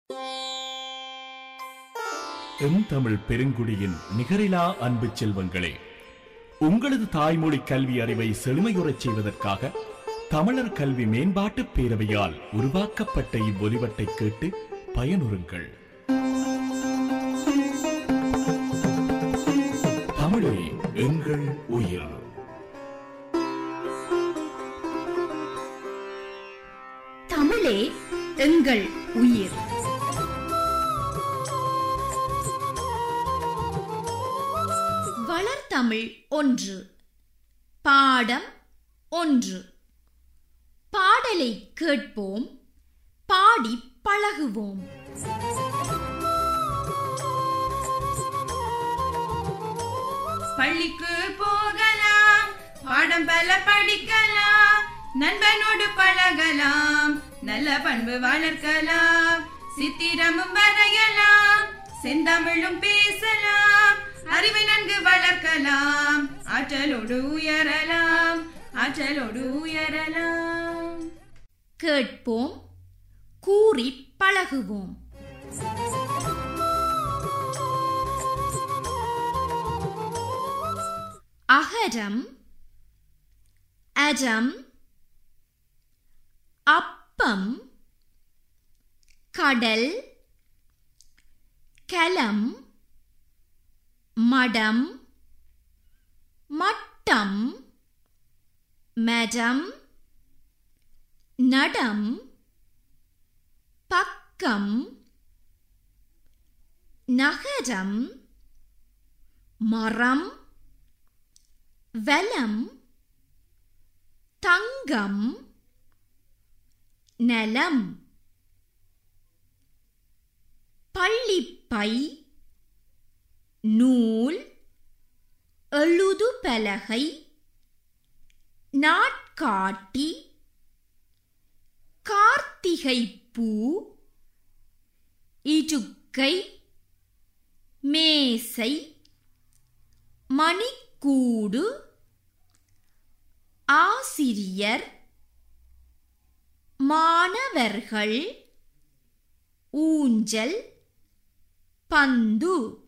M Tamil பெருங்குடியின் நிகரிலா அன்பு செல்வங்களே உங்களது தாய்மொழி கல்வி அறிவை செழுமையுறச் செய்வதற்காக தமிழர் கல்வி மேம்பாட்டு பேரவையால் உருவாக்கப்பட்ட இவ்வொலிவட்டை கேட்டு பயனுறுங்கள் தமிழே எங்கள் உயிர் தமிழே எங்கள் உயிர் வளர்தமிழ் ஒன்று பாடம் ஒன்று பாடலை கேட்போம் பாடி பழகுவோம் பள்ளிக்கு போகலாம் பாடம் பல படிக்கலாம் நண்பனோடு பழகலாம் நல்ல பண்பு வளர்க்கலாம் சித்திரமும் வரையலாம் செந்தமிழும் பேசலாம் அறிவை நன்கு வளர்க்கலாம் ஆற்றலோடு உயரலாம் ஆற்றலோடு உயரலாம் கேட்போம் கூறி பழகுவோம் அகரம் அடம் அப்பம் கடல் கலம் மடம் மட்டம் மடம் நடம் பக்கம் நகரம் மரம் வலம் தங்கம் நலம் பள்ளிப்பை நூல் எழுது பலகை நாட்காட்டி கார்த்திகை பூ இடுக்கை மேசை மணிக்கூடு ஆசிரியர் மாணவர்கள் ஊஞ்சல் பந்து